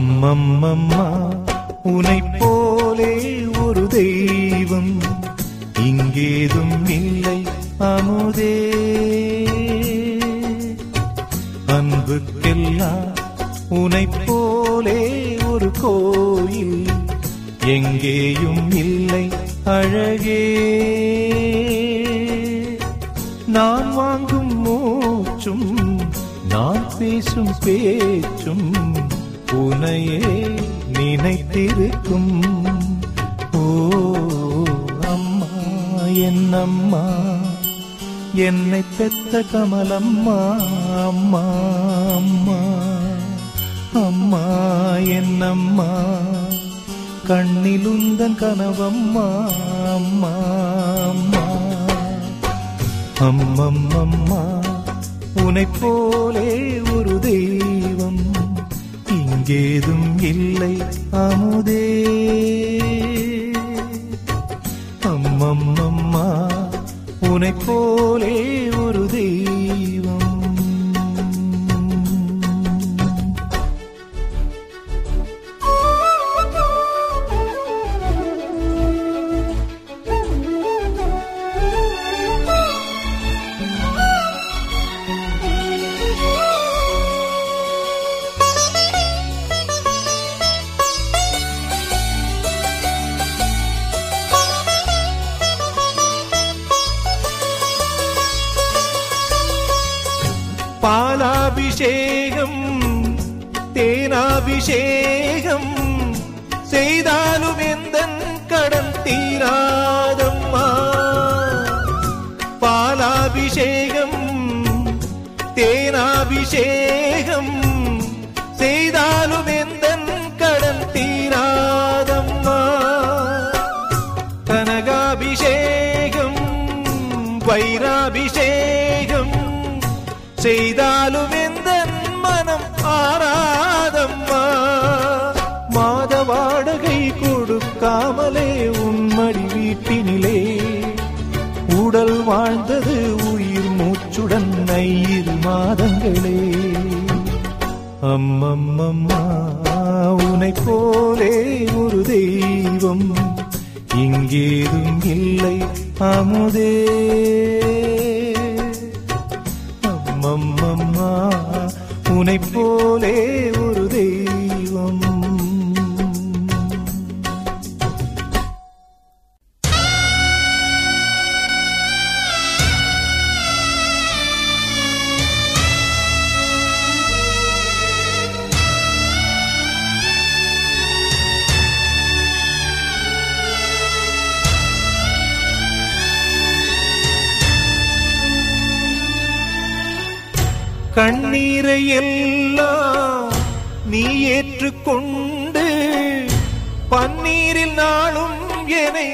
அம்மம்மம்மா உனை போலே ஒரு தெய்வம் இங்கேதும் இல்லை அமுதே அன்புக்கெல்லாம் உனை போலே ஒரு கோயில் எங்கேயும் இல்லை அழகே நான் வாங்கும் மூச்சும் நான் பேசும் பேச்சும் உனையே நினைத்திருக்கும் ஓ அம்மா என் அம்மா என்னை பெத்த கமலம்மா அம்மா அம்மா அம்மா என் அம்மா கண்ணிலுந்தன் கனவம்மா அம்மா அம்மா அம்மம்மம்மா உனை போலே ஒரு தெய்வம் இங்கேதும் இல்லை அமுதே அம்மம்மம்மா உனை போலே ஒரு தெய்வம் பாலாபிஷேகம் தேனாபிஷேகம் செய்தாலும் எந்த கடன் தீராதம்மா பாலாபிஷேகம் தேனாபிஷேகம் செய்தாலும் எந்த கடன் தீராதம்மா கனகாபிஷேகம் வைராபிஷேகம் செய்தாலும் எந்த மனம் ஆராதம்மா மாத வாடகை கொடுக்காமலே உன்மடி வீட்டினிலே உடல் வாழ்ந்தது உயிர் மூச்சுடன் ஐயிரு மாதங்களே அம்மம்மம்மா உனை போலே ஒரு தெய்வம் இங்கேதும் இல்லை அமுதே அம்மம்மம்மா உனை போலே ஒரு தெய்வம் கண்ணீரை எல்லாம் நீ ஏற்றுக்கொண்டு பன்னீரில் நாளும் என்னை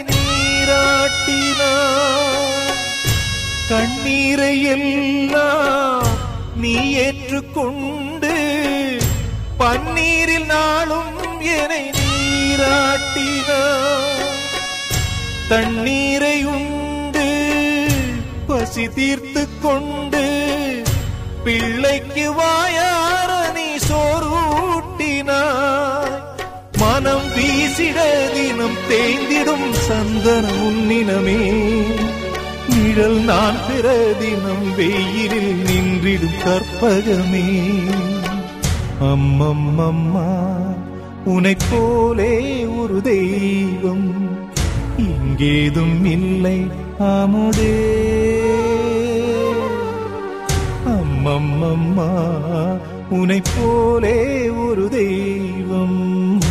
நீராட்டினார் கண்ணீரை எல்லாம் நீ ஏற்றுக்கொண்டு பன்னீரில் நாளும் என்னை நீராட்டினார் தண்ணீரை உண்டு பசி தீர்த்து கொண்டு பிள்ளைக்கு வாயார நீ சோறூட்டினாய் மனம் வீசிட தினம் தேய்ந்திடும் சந்தனம் உன்னினமே நிழல் நான் பிற தினம் வெயிலில் நின்றிடும் கற்பகமே அம்மம்மம்மா உனை போலே ஒரு தெய்வம் இங்கேதும் இல்லை அமுதே அம்மம்மம்மா உனை போலே ஒரு தெய்வம்